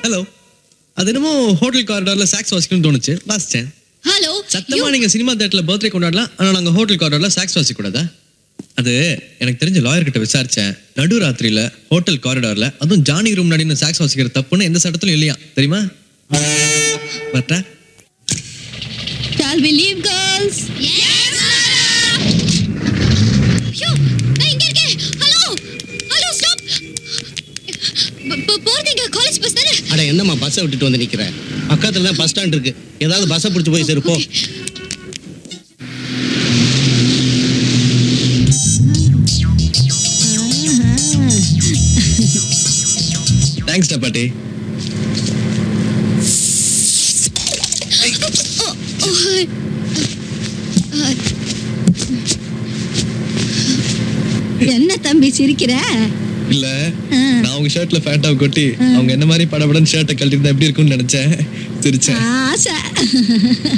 Hello அது என்னமோ hotel காரிடார்ல socks வாசிக்கணும்னு தோணுச்சு வாசிச்சேன் ஹலோ சத்தமா நீங்க சினிமா தியேட்டர்ல பர்த்டே கொண்டாடலாம் ஆனா நாங்க ஹோட்டல் காரிடார்ல சாக்ஸ் வாசிக்க கூடாதா அது எனக்கு தெரிஞ்ச லாயர் கிட்ட விசாரிச்சேன் நடு ராத்திரியில ஹோட்டல் காரிடார்ல அதுவும் ஜானி ரூம் நடின்னு சாக்ஸ் வாசிக்கிற தப்புன்னு எந்த சட்டத்திலும் இல்லையா தெரியுமா வரட்டா Shall we leave, girls? Yes, ஐயோ, நான் இங்க இருக்கேன். ஹலோ ஹலோ ஸ்டாப் போறீங்க காலேஜ் பஸ் தானே அட என்னம்மா பஸ்ஸை விட்டுட்டு வந்து நிக்கிற பக்கத்துல தான் பஸ் ஸ்டாண்ட் இருக்கு ஏதாவது பஸ்ஸை பிடிச்சி போய் சேரு போ தேங்க்ஸ் டா பாட்டி என்ன தம்பி சிரிக்கிற இல்ல ஆ. நான் உங்க ஷர்ட்ல ஃபேட்டாவை கொட்டி அவங்க என்ன மாதிரி படபடன்னு ஷர்ட்டை கழட்டிருந்தா எப்படி இருக்கும்னு நினைச்சேன் சிரிச்சேன் ஆசை